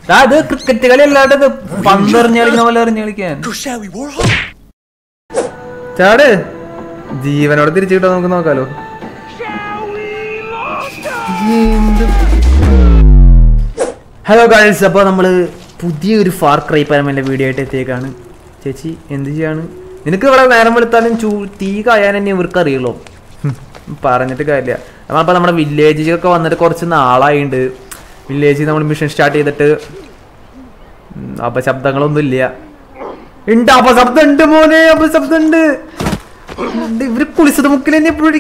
ദാ ഇത് ക്രിക്കറ്റ് കളി അല്ലാണ്ട് ഇത് പന്തെറിഞ്ഞ് കളിക്കുന്ന പോലെ എറിഞ്ഞ് കളിക്കാൻ Go, shall we, Warhol? ചാട് ജീവനോടെ തിരിച്ചു കിട്ടാൻ നമുക്ക് നോക്കാലോ ഹലോ ഗൈസ് അപ്പോൾ നമ്മൾ പുതിയൊരു ഫാർ ക്രൈ പരമൻ്റെ വീഡിയോ ആയിട്ട് എത്തിയേക്കാണ് ചേച്ചി എന്ത് ചെയ്യാണ് നിനക്ക് ഇവിടെ നേരം വെളുത്താലും ചൂ തീ കായാൻ തന്നെ ഇവർക്ക് അറിയുള്ളൂ ഹും, പറഞ്ഞിട്ട് കാര്യമില്ല നമ്മളപ്പോൾ നമ്മുടെ വില്ലേജിലൊക്കെ വന്നിട്ട് കുറച്ച് നാളായിട്ടുണ്ട് വില്ലേജിൽ നമ്മൾ മിഷൻ സ്റ്റാർട്ട് ചെയ്തിട്ട് ഉം, അപശബ്ദങ്ങളൊന്നും ഇല്ല ഉണ്ട് അപശബ്ദം ഉണ്ട് മോനെ അപശബ്ദം ഉണ്ട് ഉണ്ട്. ഇവര് കുളിച്ചത് മുക്കിൽ തന്നെ എപ്പോഴും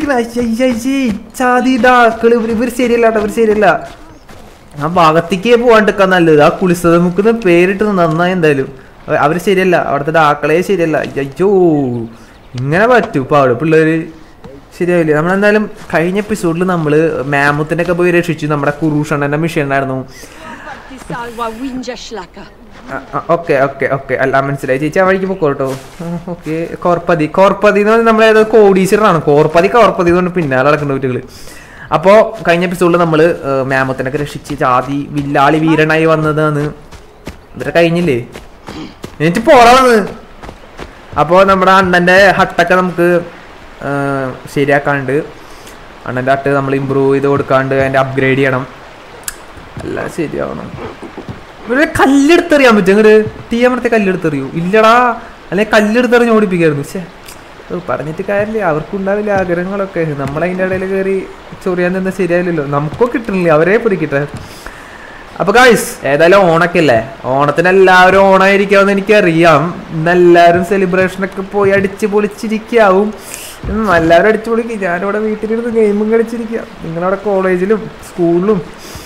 ചാതിടാക്കള് ഇവര് ഇവര് ശരിയല്ല കേട്ടോ ഇവര് ശരിയല്ല ആ ഭാഗത്തേക്ക് പോകാണ്ടിരിക്കാൻ നല്ലത് ആ കുളിച്ചത് മുക്കുന്ന പേരിട്ട് നന്നായി എന്തായാലും അവ- അവര് ശരിയല്ല അവിടുത്തെ ഡാക്കളെ ശരിയല്ല അയ്യോ ഇങ്ങനെ പറ്റൂ പാട് പിള്ളേര് ശരിയാവില്ല നമ്മളെന്തായാലും കഴിഞ്ഞ എപ്പിസോഡിൽ നമ്മള് മാമുത്തിനെ ഒക്കെ പോയി രക്ഷിച്ചു നമ്മുടെ കുറൂഷണ്ണന്റെ മിഷൻ ഉണ്ടായിരുന്നു Die salva winja schlacka. Okay okay okay അല്ല മനസ്സിലായി ചേച്ചി ആ വഴിക്ക് പൊക്കോട്ടോ ഓക്കെ കോർപ്പതി കോർപ്പതി എന്ന് പറഞ്ഞാൽ നമ്മളേത് കോടീശ്വരനാണ് കോർപ്പതി കോർപ്പതി എന്ന് പറഞ്ഞാൽ പിന്നാലെ നടക്കുന്ന കുട്ടികൾ അപ്പോൾ കഴിഞ്ഞ എപ്പിസോഡിൽ നമ്മൾ മാമത്തിനൊക്കെ രക്ഷിച്ച് ജാതി വില്ലാളി വീരനായി വന്നതാണ് ഇവരെ കഴിഞ്ഞില്ലേ എന്നിട്ട് പോറാണ് അപ്പോൾ നമ്മുടെ അണ്ണൻ്റെ ഹട്ടൊക്കെ നമുക്ക് ആ, ശരിയാക്കാണ്ട് അണ്ണൻ്റെ ഹട്ട് നമ്മൾ ഇമ്പ്രൂവ് ചെയ്ത് കൊടുക്കാണ്ട് അതിൻ്റെ അപ്ഗ്രേഡ് ചെയ്യണം എല്ലാം ശരിയാവണം ഇവരെ കല്ലെടുത്തെറിയാൻ പറ്റും ഇങ്ങോട്ട് തീ അമർത്തെ കല്ലെടുത്തെറിയൂ ഇല്ലടാ അല്ലെ കല്ലെടുത്തെറിഞ്ഞ് ഓടിപ്പിക്കായിരുന്നു പക്ഷേ പറഞ്ഞിട്ട് കാര്യമില്ല അവർക്കുണ്ടാവില്ല ആഗ്രഹങ്ങളൊക്കെ നമ്മളതിൻ്റെ ഇടയിൽ കയറി ചൊറിയാൻ നിന്ന് ശരിയായില്ലല്ലോ നമുക്കോ കിട്ടണില്ല അവരെ പിടിക്കട്ടെ അപ്പൊ ഗായ്സ് ഏതായാലും ഓണൊക്കെ അല്ലേ ഓണത്തിന് എല്ലാവരും ഓണായിരിക്കാമെന്ന് എനിക്കറിയാം ഇന്ന് എല്ലാവരും സെലിബ്രേഷൻ ഒക്കെ പോയി അടിച്ച് പൊളിച്ചിരിക്കാവും ഉം, എല്ലാവരും അടിച്ചു പൊളിക്കും ഞാനിവിടെ വീട്ടിലിരുന്ന് ഗെയിമും കളിച്ചിരിക്കുക നിങ്ങളവിടെ കോളേജിലും സ്കൂളിലും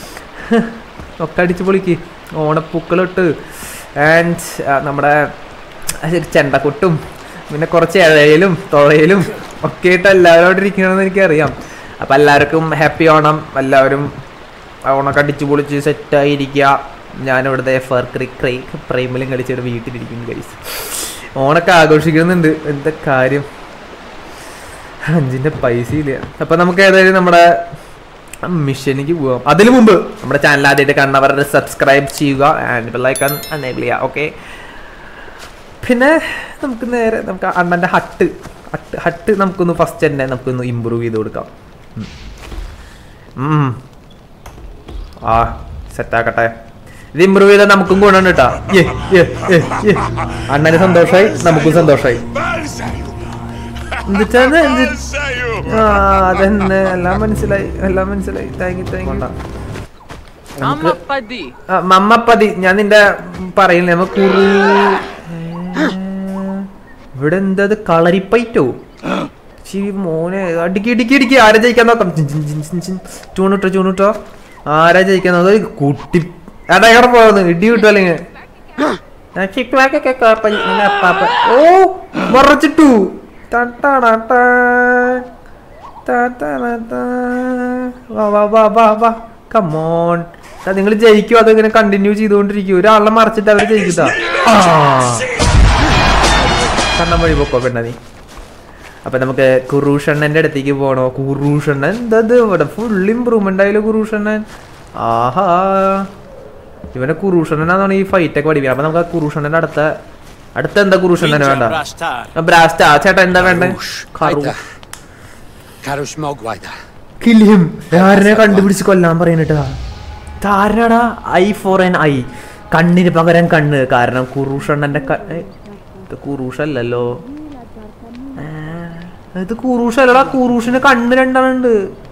ഒക്കെ അടിച്ചു പൊളിക്ക് ഓണപ്പൂക്കളിട്ട് ആൻഡ് നമ്മുടെ ഒരു ചെണ്ടക്കൊട്ടും പിന്നെ കുറച്ച് ഇഴയിലും തുഴയിലും ഒക്കെ ആയിട്ട് എല്ലാവരും അവിടെ ഇരിക്കണമെന്ന് എനിക്കറിയാം അപ്പം എല്ലാവർക്കും ഹാപ്പി ഓണം എല്ലാവരും ഓണൊക്കെ അടിച്ചു പൊളിച്ച് സെറ്റായിരിക്കുക ഞാനിവിടുത്തെ ഫർ ക്രൈ പ്രൈമിലും കളിച്ചിട്ട് വീട്ടിലിരിക്കും ഗൈസ് ഓണൊക്കെ ആഘോഷിക്കുന്നുണ്ട് എന്താ കാര്യം അഞ്ചിന്റെ പൈസ ഇല്ല അപ്പൊ നമുക്ക് ഏതായാലും നമ്മുടെ മിഷനിക്ക് പോവാം അതിനു മുമ്പ് നമ്മുടെ ചാനൽ ആദ്യമായിട്ട് കണ്ടവരുടെ സബ്സ്ക്രൈബ് ചെയ്യുക ആൻഡ് ലൈക്കൺ എനേബിൾ ചെയ്യുക ഓക്കെ പിന്നെ നമുക്ക് നേരെ നമുക്ക് അണ്ണൻ്റെ ഹട്ട് ഹട്ട് ഹട്ട് നമുക്കൊന്ന് ഫസ്റ്റ് തന്നെ നമുക്കൊന്ന് ഇമ്പ്രൂവ് ചെയ്ത് കൊടുക്കാം ഉം. ഉം. ആ സെറ്റാക്കട്ടെ ഇത് ഇമ്പ്രൂവ് ചെയ്താൽ നമുക്കും ഗുണമുണ്ട് കേട്ടാ ഏ ഏ ഏ ഏ അണ്ണന് സന്തോഷമായി നമുക്കും സന്തോഷമായി എന്നിട്ടാണ് എന്ത് ആ അതന്നെ എല്ലാം മനസ്സിലായി എല്ലാം മനസ്സിലായി thank you thank you Mamma Paddy. മമ്മപ്പതി ഞാൻ നിന്റെ പറയില്ല നമ്മ കുറു ഇവിടെ എന്താ കളറിപ്പൈറ്റോ ശി മോനെ അടിക്കി ഇടിക്കി ഇടിക്കി ആരാ ജയിക്കാൻ നോക്കാം ചിൻ ചിൻ ചിൻ ചിൻ ചിൻ. ചൂണിട്ടോ ചൂണിട്ടോ ആരാ ജയിക്കാൻ നോക്കാം കുട്ടി എടാ എവിടെ പോകുന്നു ഇടി കിട്ടും അല്ലെങ്കിൽ ഓ മറച്ചിട്ടു തട്ടാടാട്ടാ. താത്താടാട്ടാ. വാ വാ വാ വാ വാ കമോൺ നിങ്ങൾ ജയിക്കും അതിങ്ങനെ കണ്ടിന്യൂ ചെയ്തുകൊണ്ടിരിക്കും ഒരാളെ മറച്ചിട്ട് അവര് ജയിക്കുതാ കണ്ണം വഴി പൊക്കോ പെണ്ണ നീ അപ്പൊ നമുക്ക് കുറൂഷണ്ണന്റെ അടുത്തേക്ക് പോണോ കുറൂഷണ്ണൻ എന്താ ഇത് ഇവിടെ ഫുൾ ഇമ്പ്രൂവ്മെന്റ് ആയാലും കുറൂഷണ്ണൻ ആഹാ ഇവനെ കുറൂഷണ്ണനാണ് ഈ ഫൈറ്റ് ഒക്കെ പഠിക്കുക അപ്പൊ നമുക്ക് ആ കുറൂഷണ്ണന്റെ അടുത്ത അടുത്ത എന്താ കുറൂഷണ്ണന് വേണ്ട Brastar. ബ്രാസ്റ്റാ ചേട്ടാ എന്താ വേണ്ടേ Karush. Karush Mogwaida. കിലിയും ആരനെ കണ്ടുപിടിച്ച് കൊല്ലാൻ പറയുന്നിട്ടാ താരനടാ ഐ ഫോർ എൻ ഐ കണ്ണിന് പകരം കണ്ണ് കാരണം കുറൂഷണ്ണന്റെ ക- ഏ, ഇത് കുറൂഷല്ലല്ലോ ആ, ഇത് കുറൂഷല്ലടാ കുറൂഷിന് കണ്ണ് രണ്ടെണ്ണുണ്ട്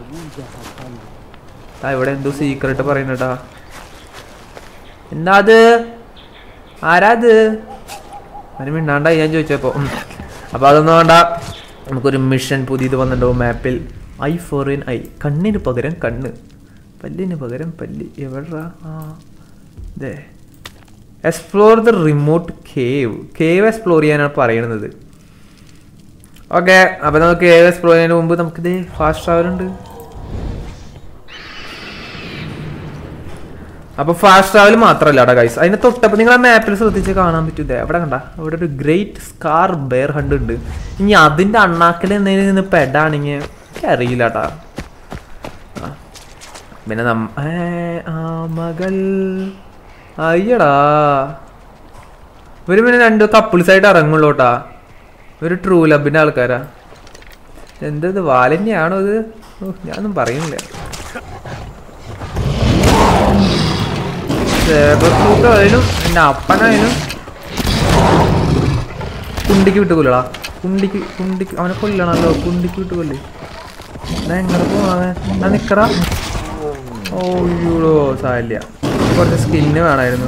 ആ ഇവിടെ എന്തോ സീക്രട്ട് പറയുന്നട്ടാ എന്താ അത് ആരാ അത് അതിന് മിണ്ടാണ്ടായി ഞാൻ ചോദിച്ചപ്പോ ഉം. അപ്പൊ അതൊന്നും വേണ്ട നമുക്കൊരു മിഷൻ പുതിയത് വന്നിട്ടുണ്ടാവും മാപ്പിൽ ഐ ഫോർ ഇൻ ഐ കണ്ണിന് പകരം കണ്ണ് പല്ലിന് പകരം പല്ല് എവിടാ ആ ദേ explore the remote cave cave explore ചെയ്യാനാണ് പറയുന്നത് ഓക്കെ അപ്പൊ നമുക്ക് കേവ് എക്സ്പ്ലോർ ചെയ്യുന്നതിന് മുമ്പ് നമുക്കിത് ഫാസ്റ്റ് ട്രാവൽ ഉണ്ട് അപ്പൊ ഫാസ്റ്റ് ട്രാവൽ മാത്രമല്ല അവിടെ ഗൈസ് അതിന് തൊട്ടപ്പോൾ നിങ്ങൾ ആ മാപ്പിൽ ശ്രദ്ധിച്ച് കാണാൻ പറ്റും ദേ അവിടെ കണ്ട അവിടെ ഒരു ഗ്രേറ്റ് സ്കാർ ബെയർ ഹണ്ട് ഉണ്ട് ഇനി അതിന്റെ അണ്ണാക്കിൽ എന്തെങ്കിലും നിന്ന് പെടാണെങ്കിൽ എനിക്ക് അറിയില്ല കേട്ടാ പിന്നെ നമ്മ ഏ, ആ മകൾ അയ്യടാ ഇവര് പിന്നെ രണ്ട് കപ്പിൾസ് ആയിട്ട് ഇറങ്ങുള്ളൂട്ടാ ഒരു ട്രൂ ലബിന്റെ ആൾക്കാരാ എന്തത് വാലന്യാണോ ഇത് ഓ, ഞാനൊന്നും പറയുന്നില്ല സേബർത്തൂട്ടായാലും എന്റെ അപ്പനായാലും കുണ്ടിക്ക് വിട്ട് കൊല്ലടാ കുണ്ടിക്ക് കുണ്ടിക്ക് അവനെ കൊല്ലണല്ലോ കുണ്ടിക്ക് വിട്ട് കൊല്ലേ ഞാൻ എങ്ങനെ പോണവൻ ഞാൻ നിക്കടാ ഓയ്യോടോ സാരില്ല കുറച്ച് സ്കില്ല് വേണമായിരുന്നു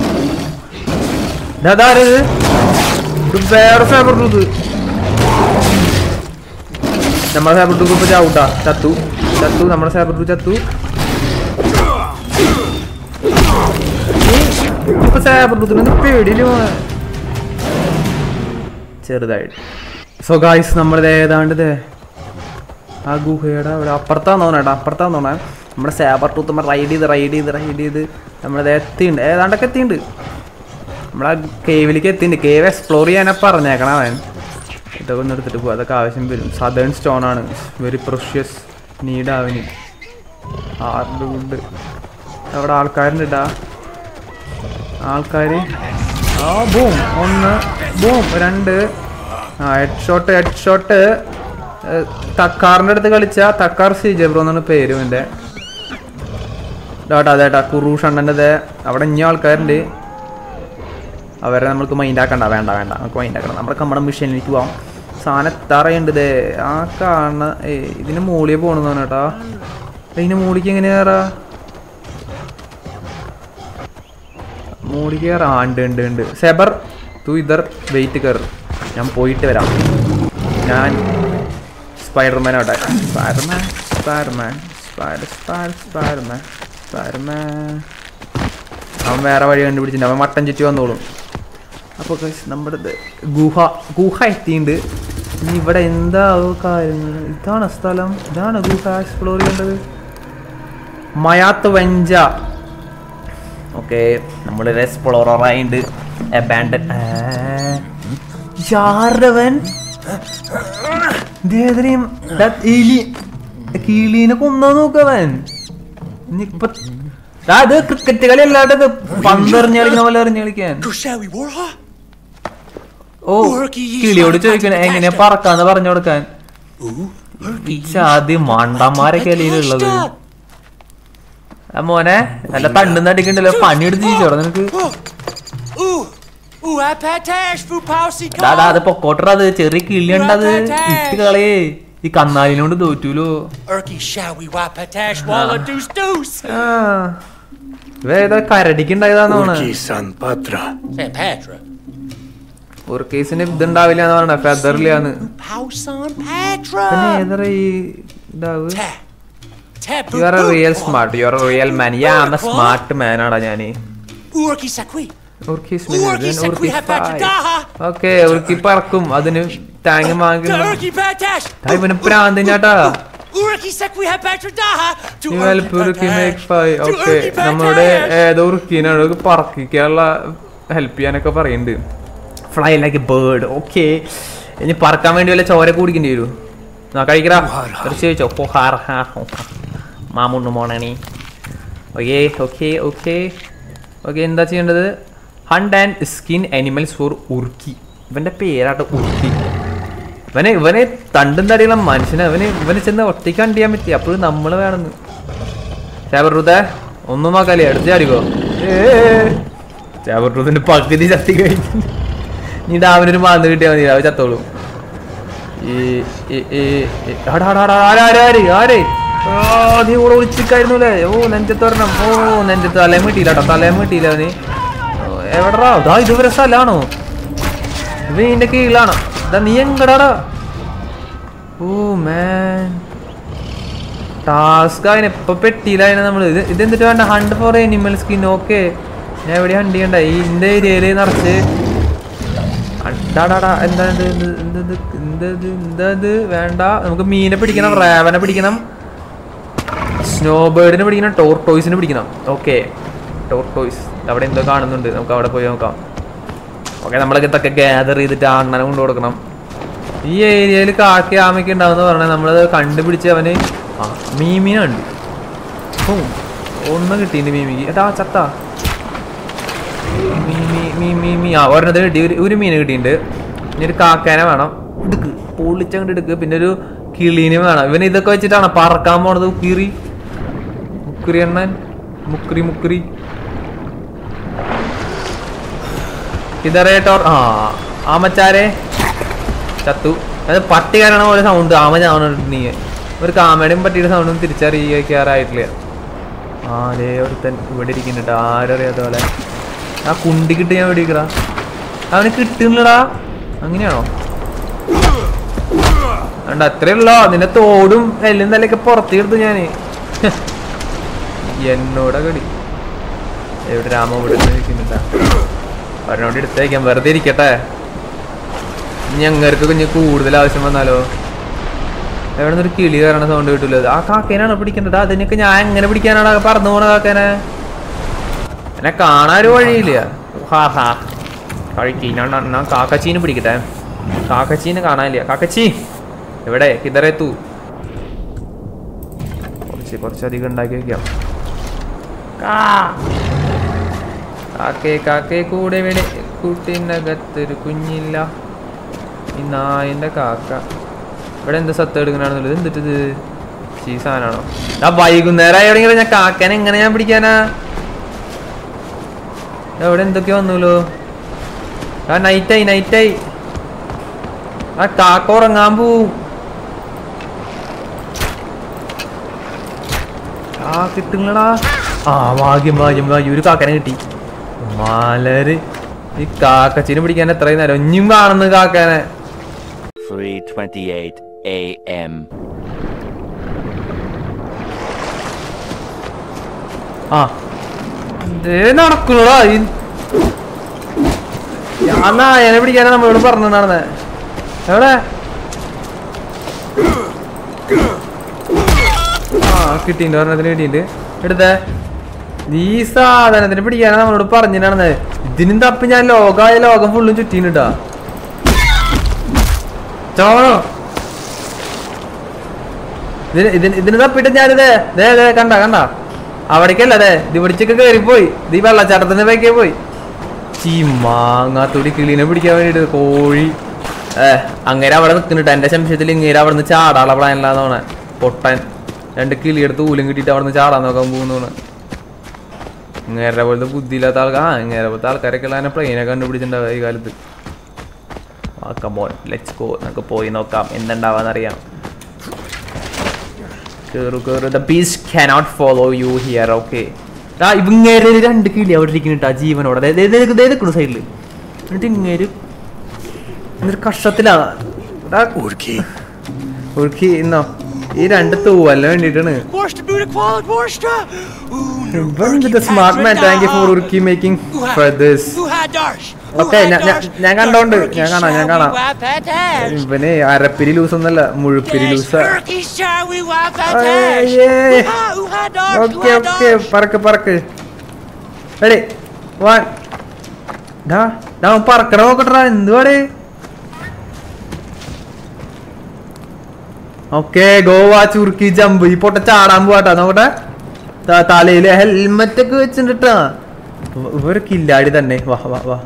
ഇതാരത് ഇത് വേറെ ഫേവർ ഇത് നമ്മുടെ സേബർ ടൂക്ക് ഇപ്പൊ ചാവൂട്ടാ ചത്തു ചത്തു നമ്മുടെ സേബർ ടൂ ചത്തു ഇപ്പൊ സേബർ ടൂത്തിന് പേടിയില്ല മോനെ. ചെറുതായിട്ട് സോ ഗായ്സ് നമ്മളിത് ഏതാണ്ട് ദേ ആ ഗുഹയുടെ അവിടെ അപ്പുറത്താന്ന് തോന്നേട്ടാ അപ്പുറത്താന്ന് തോന്നേ നമ്മുടെ സേബർ ടൂത്ത് നമ്മൾ റൈഡ് ചെയ്ത് റൈഡ് ചെയ്ത് റൈഡ് ചെയ്ത് നമ്മളിത് എത്തിയിട്ടുണ്ട് ഏതാണ്ടൊക്കെ എത്തിയിട്ടുണ്ട് നമ്മളാ കേവിലേക്ക് എത്തിയിട്ടുണ്ട് കേവ് എക്സ്പ്ലോർ ചെയ്യാനാ പറഞ്ഞേക്കണം അവൻ ഇതൊക്കെ ഒന്ന് എടുത്തിട്ട് പോകും അതൊക്കെ ആവശ്യം വരും സദേൺ സ്റ്റോൺ ആണ് വെരി പ്രഷ്യസ് നീഡ് അവന് ഹാർഡ് വുഡ് അവിടെ ആൾക്കാരുണ്ട് ഇടാ ആൾക്കാർ ആ ബൂം ഒന്ന് ബൂം രണ്ട് ആ ഹെഡ് ഷോട്ട് ഹെഡ് ഷോട്ട് തക്കാറിൻ്റെ അടുത്ത് കളിച്ച തക്കാർ സി ജബ്രോ എന്നാണ് പേര് എൻ്റെ ഇതാട്ടാ അതേട്ടാ കുറൂഷ് അണ്ണൻ്റെ അവിടെ ഇനി ആൾക്കാരുണ്ട് അവരെ നമ്മൾക്ക് മൈൻഡ് ആക്കണ്ട വേണ്ട വേണ്ട നമുക്ക് മൈൻഡ് ആക്കണം നമ്മൾക്ക് നമ്മുടെ മിഷനിലേക്ക് പോവാം സാധനം എത്താറയുണ്ട് ഇതേ ആ കാണുന്ന ഏ ഇതിന് മൂളിയെ പോണെന്ന് കേട്ടാ ഇതിന് മൂളിക്ക് എങ്ങനെ കയറാ മൂടി കയറാ ആ, ഉണ്ട് ഉണ്ട് ഉണ്ട് സെബർ തൂ ഇതർ വെയിറ്റ് കയർ ഞാൻ പോയിട്ട് വരാം ഞാൻ സ്പൈഡർമാൻ ആവട്ടെ Spiderman Spiderman spider spider Spiderman Spiderman അവൻ വേറെ വഴി കണ്ടുപിടിച്ചിട്ടുണ്ട് അവൻ മട്ടൻ ചുറ്റി വന്നോളും അപ്പോൾ നമ്മുടെ ഇത് ഗുഹ ഗുഹ എത്തിയിട്ടുണ്ട് ഇനി ഇവിടെ എന്താ കാര്യങ്ങൾ ഇതാണ് സ്ഥലം ഇതാണ് ഗുഹ എക്സ്പ്ലോർ ചെയ്യേണ്ടത് മയാത്ത് വെഞ്ച ഓക്കെ നമ്മളൊരു എക്സ്പ്ലോററായിണ്ട് അബാൻഡൻ യാരവൻ ദേഹത്തിനെയും എലി കീളീനെ കൊന്നാ നോക്കവൻ ഇനിയിപ്പൊ ദാ ഇത് ക്രിക്കറ്റ് കളി അല്ലാണ്ട് ഇത് പന്തെറിഞ്ഞ് കളിക്കുന്ന പോലെ എറിഞ്ഞ് കളിക്കാൻ Kushawi Warha? ഓ കിളിയോട് ചോദിക്കണ എങ്ങനെയാ പറക്കാന്ന് പറഞ്ഞു കൊടുക്കാൻ ഈ ചാതി മണ്ടന്മാരൊക്കെ അല്ലേലുള്ളത് ആ മോനെ നല്ല തണ്ണും നടിക്കണ്ടല്ലോ പണിയെടുത്ത് ജീവിച്ചോടാ നിനക്ക് Ooh! Ooh! Ooh, apatash, Fupausi ദാ ദാ, അത് പൊക്കോട്ടറ അത് ചെറിയ കിളിയുണ്ടത് ഇട്ട് കളയേ ഈ കന്നാലിനോട് തോറ്റൂലോ Erky shawi wapatash walla deuce deuce! ആ ഇതേതാ കരടിക്കുണ്ടായതാന്ന് തോന്നണ San Patra. San Patra. ഒരു കേസിന് ഇതുണ്ടാവില്ല എന്ന് പറഞ്ഞ ഫെദറിലാന്ന് Pausan പിന്നെ Patra! ഏതറ ഈ ഇതാവ് Ta. Ta you are a real smart you are a real man yeah am a smart man ആടാ ഞാന് Urki Sakwi. ഉർക്കിസ് Urki Sakwi Hapatadaha! Okay Urki പറക്കും അതിന് ടാങ്ക് വാങ്ങിക്കണം Urki Patash! ദാ ഇവന് പ്രാന്തിനാട്ടാ Urki Sakwi Hapatadaha! To You help Urki make ഫൈ ഓക്കെ നമ്മുടെ ഏതോ ഉറുക്കിനോട് പറക്കിക്കാനുള്ള ഹെൽപ്പ് ചെയ്യാനൊക്കെ പറയുന്നുണ്ട് ഫ്ലൈ ലൈക്ക് ബേർഡ് ഓക്കെ ഇനി പറക്കാൻ വേണ്ടി വല്ല ചോര കുടിക്കേണ്ടി വരൂ ആ കഴിക്കടാ കുറച്ച് ചോദിച്ചോ ഹോ ഹാർ ഹാർ ഹോ മാമുണ്ണു മോണാണി ഓക്കെ ഓക്കെ ഓക്കെ ഓക്കെ എന്താ ചെയ്യേണ്ടത് hunt and skin animals for Urki ഇവന്റെ പേരാട്ടോ ഉറുക്കി ഇവനെ ഇവനെ തണ്ടും തടിയുള്ള മനുഷ്യനെ അവന് ഇവനെ ചെന്ന് ഒറ്റയ്ക്ക് കണ്ട് ചെയ്യാൻ പറ്റി അപ്പോഴും നമ്മൾ വേണമെന്ന് ചേബർട്ടൂത്തെ ഒന്നും നോക്കാലേ എടുത്ത് ചാടിക്കോ ചേബർട്ടൂത്തിന്റെ പകുതി ചത്തി കഴിഞ്ഞു നീ ഡാവിനൊരു മാന്ത് കിട്ടിയാൽ മതി അവ ചത്തോളൂ ഈ ഈ- ഈ- ഈ- ആടാ, ആടാ, ആടാ, ആരാ, ആരാ, ആര്? ആര്? ആ, നീ കൂടെ വിളിച്ചിക്കായിരുന്നു അല്ലേ ഓ നെഞ്ചത്ത് വരണം ഓ നെഞ്ചത്ത് തലയും കിട്ടിയില്ല കേട്ടോ തലയും കിട്ടിയില്ല അവന് ഓ, എവിടെടാ ഇതാ ഇതുവരെ സ്ഥലമാണോ ഇവ ഇതിന്റെ കീഴിലാണോ ഇതാ നീ എങ്കടാടാ ഓ മാൻ ടാസ്ക് അതിന് എപ്പൊ പെട്ടിയിലായിരുന്നു നമ്മള് ഇത് ഇതെന്തിട്ട് വേണ്ട hunt for animal skin okay ഞാൻ എവിടെ ഹണ്ട് ചെയ്യണ്ട ഈ ഇന്റെ ഏരിയയില് നിറച്ച് അടാടാടാ എന്താണ് ഇത്? ഇത് എന്തത് എന്തത് എന്തത് വേണ്ട നമുക്ക് മീനെ പിടിക്കണം റാവനെ പിടിക്കണം സ്നോ ബേർഡിനെ പിടിക്കണം ടോർട്ടോയ്സിനെ പിടിക്കണം ഓക്കെ ടോർട്ടോയ്സ് അവിടെ എന്തോ കാണുന്നുണ്ട് നമുക്ക് അവിടെ പോയി നോക്കാം ഓക്കെ നമ്മളൊക്കെ ഇതൊക്കെ ഗ്യാദർ ചെയ്തിട്ട് അണ്ണനെ കൊണ്ടു കൊടുക്കണം ഈ ഏരിയയിൽ കാക്കി ആമയ്ക്ക് ഉണ്ടാവുന്ന പറഞ്ഞാൽ നമ്മളത് കണ്ടുപിടിച്ച് അവന് ആ മീമിനുണ്ട് ഓ ഒന്ന് കിട്ടിയിട്ടുണ്ട് മീമിക്ക് എടാ ചത്ത മീ മീ മീ മീ മീ ആ ഒരെണ്ണത്തിന് കിട്ടി ഒരു ഒരു മീൻ കിട്ടിയിട്ടുണ്ട് ഇനി ഒരു കാക്കേനെ വേണം എടുക്ക് പൊള്ളിച്ചങ്ങോട്ട് എടുക്ക് പിന്നെ ഒരു കിളീനെ വേണം ഇവൻ ഇതൊക്കെ വെച്ചിട്ടാണ് പറക്കാൻ പോണത് ഉക്കിറി മുക്കുറി എണ്ണൻ മുക്കുറി മുക്കുറി ഇതറേട്ടോ ആ ആമച്ചാരെ ചത്തു അത് പട്ടി കാരണം പോലെ സൗണ്ട് ആമ ചാവണ നീ ഒരു കാമയുടെയും പട്ടിയുടെ സൗണ്ടും തിരിച്ചറിയിക്കാറായിട്ടില്ല ആ അതേ ഒരുത്തൻ ഇവിടെ ഇരിക്കുന്നുണ്ട് ആരറിയാത്ത പോലെ ആ കുണ്ടി കിട്ടി ഞാൻ വെടിക്കടാ അവന് കിട്ടുന്നില്ലടാ അങ്ങനെയാണോ വേണ്ട അത്രേ ഉള്ളോ നിന്റെ തോടും എല്ലും തലയൊക്കെ പുറത്തെടുത്തു ഞാന് എന്നോടാ കടി എവിടെ രാമ ഇവിടെ ഇരിക്കുന്നുണ്ടാ അവരോട് എടുത്തേക്കാം വെറുതെ ഇരിക്കട്ടെ ഞങ്ങൾക്ക് കുഞ്ഞ് കൂടുതൽ ആവശ്യം വന്നാലോ എവിടെ നിന്നൊരു കിളി കയറണ സൗണ്ട് കിട്ടൂല ആ കാക്കേനാണ് പിടിക്കേണ്ടത് അതിനൊക്കെ ഞാൻ എങ്ങനെ പിടിക്കാനാണ് പറന്നു പോണ കാക്കേനെ എന്നെ കാണാനൊരു വഴിയില്ല ഹാ ഹാ കഴിക്കി ഞാൻ ഞാൻ കാക്കച്ചീനെ പിടിക്കട്ടെ കാക്കച്ചീനെ കാണാനില്ല കാക്കച്ചി എവിടെ കിതറെത്തു കുറച്ച് കുറച്ചധികം ഉണ്ടാക്കി വെക്കാം കാ കാക്കേ കാക്കേ കൂടെ ഇവിടെ കൂട്ടിനകത്തൊരു കുഞ്ഞില്ല ഈ നായന്റെ കാക്ക ഇവിടെ എന്താ സത്ത് എടുക്കണാണെന്നുള്ളത് എന്തിട്ടത് ഈ സാധനമാണോ ആ വൈകുന്നേരം എവിടെയെങ്കിലും ഞാൻ കാക്കനെ എങ്ങനെ ഞാൻ പിടിക്കാനാ എവിടെ എന്തൊക്കെ വന്നൂലോ ആ നൈറ്റായി നൈറ്റായി ആ കാക്ക ഉറങ്ങാൻ പോവും ആ കിട്ടുങ്ങളടാ ആ ഭാഗ്യം ഭാഗ്യം ഭാഗ്യം ഒരു കാക്കനെ കിട്ടി മലര് ഈ കാക്കച്ചിനെ പിടിക്കാൻ എത്രയും നേരം ഇനിയും കാണുന്നു കാക്കനെ 3:28 a.m. ആ ദേ നടക്കുന്നടാ ഈ ഞാൻ നായനെ പിടിക്കാനാ നമ്മളോട് പറഞ്ഞു നടന്നേ എവിടെ ആ കിട്ടിണ്ട് ഒരെണ്ണത്തിന് കിട്ടിണ്ട് എടുത്തേ ഈ സാധനത്തിന് പിടിക്കാനാ നമ്മളോട് പറഞ്ഞു നടന്നത് ഇതിനും തപ്പ് ഞാൻ ലോകമായ ലോകം ഫുള്ളും ചുറ്റീനുട്ടാ ചോണോ ഇതിന് ഇതിന് ഇതിന് തപ്പിട്ട് ഞാനിത് ദേ ദേ കണ്ട കണ്ട അവിടേക്കല്ല അതെ ഇത് പിടിച്ചൊക്കെ കയറിപ്പോയി ഇത് ഈ വെള്ളച്ചാട്ടത്തിന്റെ പേക്കേ പോയി ചീ മാങ്ങാത്തൊടി കിളീനെ പിടിക്കാൻ വേണ്ടിട്ട് കോഴി ഏ അങ്ങനെ അവിടെ നിൽക്കുന്നുണ്ട് എന്റെ സംശയത്തിൽ ഇങ്ങനെ അവിടെ നിന്ന് ചാടാനുള്ള പ്ലാനില്ലാന്ന് പൊട്ടൻ രണ്ട് കിളിയെടുത്ത് ഊലും കിട്ടിയിട്ട് അവിടെ നിന്ന് ചാടാൻ നോക്കാൻ പോകുന്നു ഇങ്ങേരെ പോലത്തെ ബുദ്ധിയില്ലാത്ത ആൾക്കാർ ആ ഇങ്ങേരെ പോലത്തെ ആൾക്കാരൊക്കെ ഉള്ള പ്ലെയിനൊക്കെ കണ്ടുപിടിച്ചിട്ടുണ്ടാവുക ഈ കാലത്ത് ആ കമോൺ ലെറ്റ്സ് ഗോ നമുക്ക് പോയി നോക്കാം എന്തുണ്ടാവാന്നറിയാം കേറു കേറു the bees cannot follow you here okay ആ ഇവങ്ങേരെ രണ്ട് കിളി അവിടെ ഇരിക്കുന്നുണ്ട് ജീവനോടെ നിൽക്കുന്നു സൈഡിൽ എന്നിട്ട് ഇങ്ങേര് എന്നൊരു കഷ്ടത്തിലാണ് ഉറുക്കി ഇന്നോ ഈ രണ്ട് തൂവല്ല വേണ്ടിട്ടാണ് Worst Buddha quality, worst. the smart man thank you for Urki making for this Who had Darsh? Okay, ഞാൻ- ഞാൻ- ഞാൻ കണ്ടോണ്ട്. ഞാൻ കാണാം, ഞാൻ കാണാം. Wapatash. ഇവന് അരപ്പിരി ലൂസ് ഒന്നല്ല മുഴുപ്പിരി ലൂസ Turkey shall we Ay, wapatash? yeah. Who had Darsh? Who okay had okay Darsh? പറക്ക് പറക്ക് എടി വൺ ഡാ ഡാ അവൻ പറക്കണ നോക്കട്ടാ എന്തുവാടേ ഓക്കെ ഗോവ ചുരുക്കി ജമ്പ് ഈ പൊട്ട ചാടാൻ പോവാട്ടാ നോക്കട്ടെ ത- തലയില് ഹെൽമെറ്റ് ഒക്കെ വെച്ചിട്ടാ ഇവര് കില്ലാടി തന്നെ വാ വാ വാ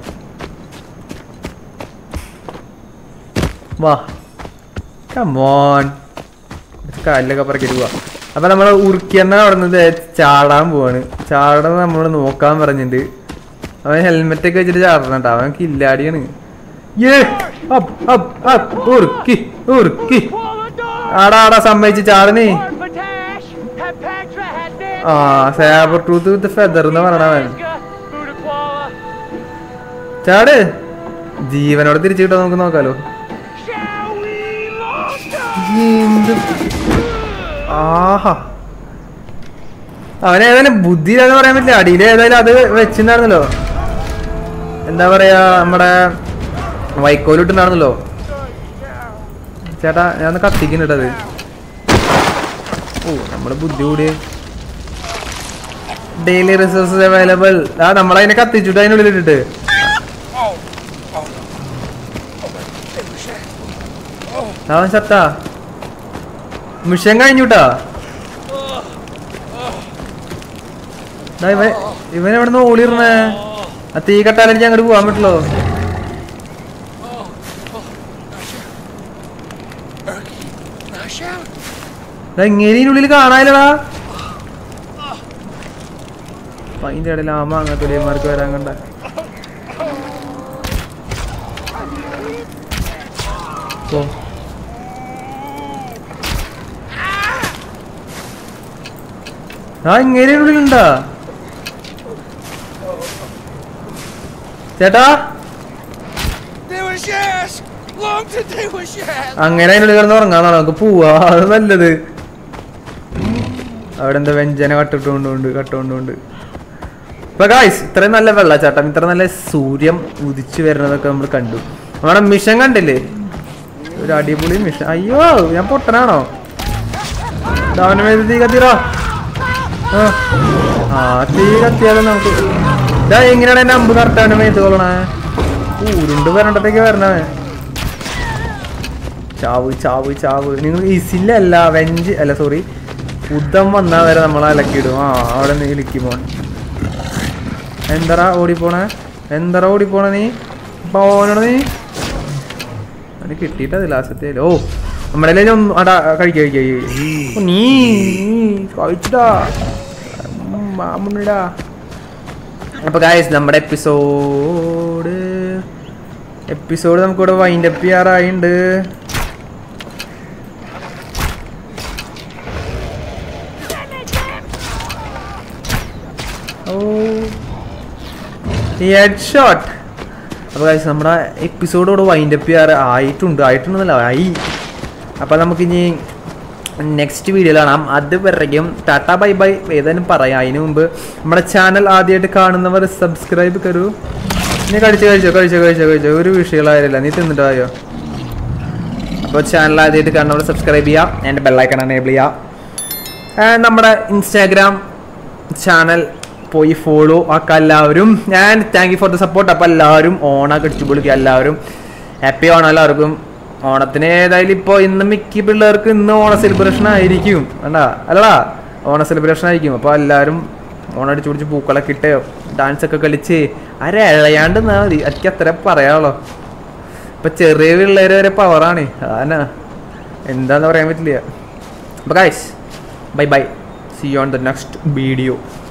വാ കമോൺ കാലിലൊക്കെ പറക്കിട്ട് പോവാ അപ്പൊ നമ്മള് ഉറുക്കിയെന്ന അവിടെ നിന്ന് ചാടാൻ പോവാണ് ചാടാൻ നമ്മള് നോക്കാൻ പറഞ്ഞിട്ടുണ്ട് അവൻ ഹെൽമെറ്റ് ഒക്കെ വെച്ചിട്ട് ചാടണം കേട്ടോ അവൻ കില്ലാടിയാണ് ഏ up up up Urki Urki ആടാ ആടാ സമ്മതിച്ച് ചാടണേ Wapatash. Had Patra had Nan. ആ സാബർ ട്രൂത്ത് വിത്ത് ഫെദർ എന്ന് പറയണവൻ Buddha quala. ചാട് ജീവനോടെ തിരിച്ചു കിട്ടാൻ നമുക്ക് നോക്കാലോ Shall we lost? എന്ത് ആഹാ അവനേതായാലും ബുദ്ധി എന്ന് പറയാൻ പറ്റില്ല അടിയിൽ ഏതായാലും അത് വെച്ചിട്ടുണ്ടായിരുന്നല്ലോ എന്താ പറയാ നമ്മുടെ വൈക്കോലിട്ടുണ്ടായിരുന്നല്ലോ ചേട്ടാ ഞാൻ കത്തിക്കുന്നുണ്ടത് ഓ നമ്മുടെ ബുദ്ധി കൂടി ഡെയിലി റിസോഴ്സസ് അവൈലബിൾ ആ നമ്മളതിനെ കത്തിച്ചിട്ട് അതിനുള്ളിൽ ഇട്ടിട്ട് അവൻ ചത്താ മിഷൻ കഴിഞ്ഞുട്ടാ ദാ ഇവൻ ഇവൻ എവിടെ നിന്ന് ഓളിയിരുന്നേ ആ തീ കട്ടാൽ എനിക്ക് അങ്ങോട്ട് പോകാൻ പറ്റുള്ളൂ എങ്ങനെയുള്ളിൽ കാണാനില്ലടാ അപ്പൊ അതിന്റെ ഇടയിൽ ആമ അങ്ങനത്തെ ഒലിയന്മാർക്ക് വരാൻ കണ്ട ഓ ആ ഇങ്ങനെയുള്ളിലുണ്ടാ ചേട്ടാ They were yes! Long to they were yes! അങ്ങനെ അതിനുള്ളിൽ കിടന്ന് ഉറങ്ങാന്നാണ് നമുക്ക് പോവാ അത് നല്ലത് അവിടെ എന്താ വ്യഞ്ജന കട്ടിട്ടുകൊണ്ടുണ്ട് കട്ടുകൊണ്ടുണ്ട് ഇപ്പൊ ഗായ്സ് ഇത്രയും നല്ല വെള്ളച്ചാട്ടം ഇത്ര നല്ല സൂര്യൻ ഉദിച്ചു വരുന്നതൊക്കെ നമ്മൾ കണ്ടു നമ്മുടെ മിഷൻ കണ്ടില്ലേ ഒരു അടിപൊളി മിഷൻ അയ്യോ ഞാൻ പൊട്ടനാണോ ദാവനം ഏത് തീ കത്തിറോ ആ. ആ തീ കത്തിയാലും നമുക്ക് ഇതാ എങ്ങനെയാണ് എന്റെ അമ്പ് കറക്റ്റാണ് മേത്ത് കൊള്ളണേ ഊരുണ്ട് വരണ്ടത്തേക്ക് വരണേ ചാവ് ചാവ് ചാവ് നിങ്ങൾ ഇസിലല്ല വെഞ്ച് അല്ല സോറി യുദ്ധം വന്നാ വരെ നമ്മൾ അലക്കിയിടും ആ അവിടെ നീ ഇലിക്കുമോ എന്തറാ ഓടിപ്പോണേ എന്തറാ ഓടിപ്പോണേ നീ പോണോ നീ അത് കിട്ടിയിട്ടത് ലാസ്റ്റത്തെ ഓ നമ്മുടെ കയ്യില് ഒന്ന് അടാ കഴിക്ക കഴിക്ക നീ നീ കഴിച്ചിട്ടാ മാമുണ്ടാ അപ്പൊ ഗായസ് നമ്മുടെ എപ്പിസോഡ് എപ്പിസോഡ് നമുക്കിവിടെ വൈൻഡ് അപ്പ് ചെയ്യാറായിണ്ട് ഓ ഹെഡ് ഷോട്ട് അപ്പോൾ ഗൈസ് നമ്മുടെ എപ്പിസോഡോട് വൈൻഡ് അപ്പ് ചെയ്യാറ് ആയിട്ടുണ്ട് ആയിട്ടുണ്ടെന്നല്ല ആയി അപ്പോൾ നമുക്കിനി നെക്സ്റ്റ് വീഡിയോയിൽ കാണാം അത് വരയ്ക്കും ടാറ്റ ബൈ ബൈ ഏതായാലും പറയാം അതിന് മുമ്പ് നമ്മുടെ ചാനൽ ആദ്യമായിട്ട് കാണുന്നവർ സബ്സ്ക്രൈബ് കരു നീ കഴിച്ചോ കഴിച്ചോ കഴിച്ചോ കഴിച്ചോ കഴിച്ചോ ഒരു വിഷയങ്ങളായില്ല നീ തിന്നിട്ടോ അപ്പോൾ ചാനൽ ആദ്യമായിട്ട് കാണുന്നവർ സബ്സ്ക്രൈബ് ചെയ്യാം എൻ്റെ ബെല്ലൈക്കൺ എനേബിൾ ചെയ്യാം ആൻഡ് നമ്മുടെ ഇൻസ്റ്റാഗ്രാം ചാനൽ പോയി ഫോളോ ആക്കുക എല്ലാവരും ഞാൻ thank you for the support അപ്പോൾ എല്ലാവരും ഓണമൊക്കെ അടിച്ചു പൊളിക്കുക എല്ലാവരും ഹാപ്പി ഓണം എല്ലാവർക്കും ഓണത്തിന് ഏതായാലും ഇപ്പോൾ ഇന്ന് മിക്ക പിള്ളേർക്ക് ഇന്ന് ഓണ സെലിബ്രേഷൻ ആയിരിക്കും വേണ്ടാ അല്ലടാ ഓണ സെലിബ്രേഷൻ ആയിരിക്കും അപ്പോൾ എല്ലാവരും ഓണം അടിച്ചു പിടിച്ച് പൂക്കളൊക്കെ ഇട്ട് ഡാൻസ് ഒക്കെ കളിച്ച് അരഴയാണ്ട് നിന്നാ മതി എനിക്ക് അത്ര പറയാനുള്ളൂ ഇപ്പൊ ചെറിയ പിള്ളേര് വരെ പവറാണ് അതാ എന്താന്ന് പറയാൻ പറ്റില്ല അപ്പൊ guys bye bye see on the next video